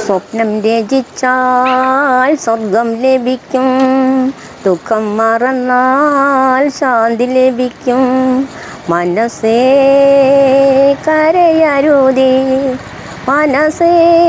സ്വപ്നം രചിച്ചാൽ സ്വർഗം ലഭിക്കും ദുഃഖം മറന്നാൽ ശാന്തി ലഭിക്കും മനസ്സേ കരയരുതേ മനസ്സേ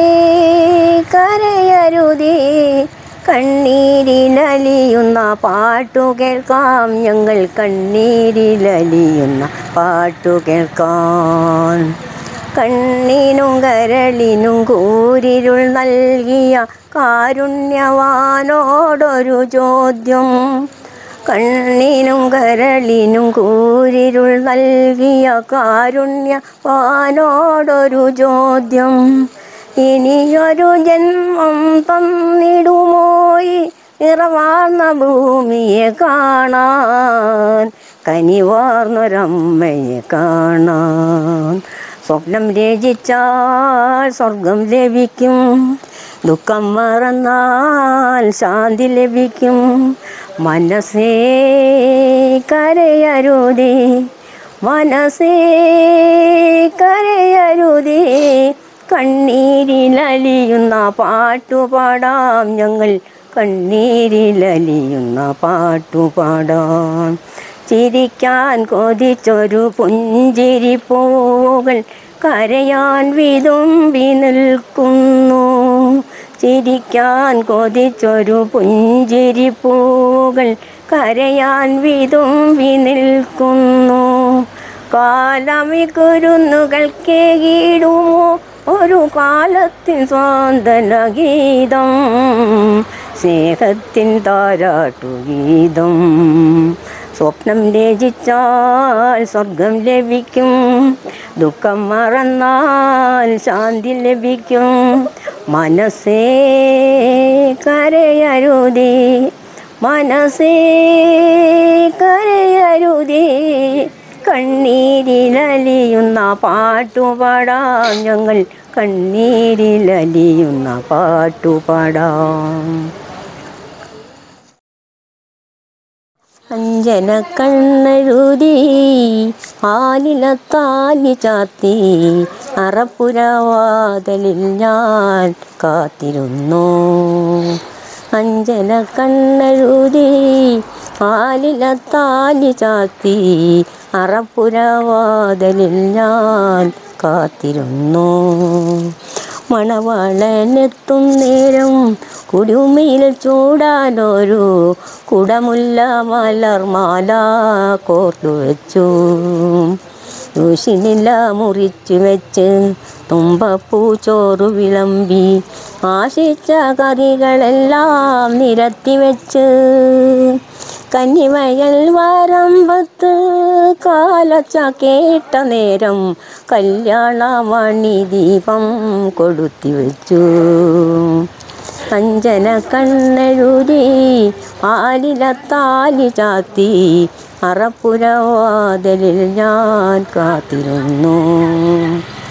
കരയരുതേ കണ്ണീരിലലിയുന്ന പാട്ടു കേൾക്കാം ഞങ്ങൾ കണ്ണീരിലലിയുന്ന പാട്ടു കേൾക്കാം കണ്ണിനും കരളിനും കൂരിരുൾ നൽകിയ കാരുണ്യവാനോടൊരു ചോദ്യം കണ്ണിനും കരളിനും കൂരിരുൾ നൽകിയ കാരുണ്യവാനോടൊരു ചോദ്യം ഇനിയൊരു ജന്മം തന്നിടുമോയി നിറവാർന്ന ഭൂമിയെ കാണാൻ കനിവാർന്നൊരമ്മയെ കാണാൻ സ്വപ്നം രചിച്ചാൽ സ്വർഗം ലഭിക്കും ദുഃഖം മറന്നാൽ ശാന്തി ലഭിക്കും മനസ്സേ കരയരുതേ മനസ്സേ കരയരുതേ കണ്ണീരിലലിയുന്ന പാട്ടുപാടാം ഞങ്ങൾ കണ്ണീരിലലിയുന്ന പാട്ടുപാടാം ചിരിക്കാൻ കൊതിച്ചൊരു പുഞ്ചിരിപ്പൂകൾ കരയാൻ വിതുമ്പി നിൽക്കുന്നു ചിരിക്കാൻ കൊതിച്ചൊരു പുഞ്ചിരിപ്പൂകൾ കരയാൻ വിതുമ്പി നിൽക്കുന്നു കാലമി കുരുന്നുകൾ കേകിടുമോ ഒരു കാലത്തിൻ സ്വാന്തന ഗീതം സ്നേഹത്തിൻ താരാട്ടുഗീതം സ്വപ്നം രചിച്ചാൽ സ്വർഗം ലഭിക്കും ദുഃഖം മറന്നാൽ ശാന്തി ലഭിക്കും മനസ്സേ കരയരുതേ മനസ്സേ കരയരുതേ കണ്ണീരിലലിയുന്ന പാട്ടുപാടാം ഞങ്ങൾ കണ്ണീരിലലിയുന്ന പാട്ടുപാടാം അഞ്ജന കണ്ണെഴുതി ആലിലത്താലി ചാത്തി അറപ്പുരവാതലിൽ ഞാൻ കാത്തിരുന്നു അഞ്ജന കണ്ണെഴുതി ആലിലത്താലി ചാത്തി അറപ്പുരവാതലിൽ ഞാൻ കാത്തിരുന്നു മണവാളനെത്തും നേരം കുടുമയിൽ ചൂടാനൊരു കുടമുല്ല മലർമാല കോർത്തു വെച്ചു ൂശിനില മുറിച്ചു വെച്ച് തുമ്പപ്പൂ ചോറ് വിളമ്പി ആശിച്ച കറികളെല്ലാം നിരത്തി വെച്ച് കന്നിവയൽ വരമ്പത്ത് കാലച്ച കേട്ട നേരം കല്യാണമണി ദീപം കൊടുത്തി വെച്ചു അഞ്ജന കണ്ണെഴുതി ആലിലത്താലി ചാത്തി അറപ്പുരവാതലിൽ ഞാൻ കാത്തിരുന്നു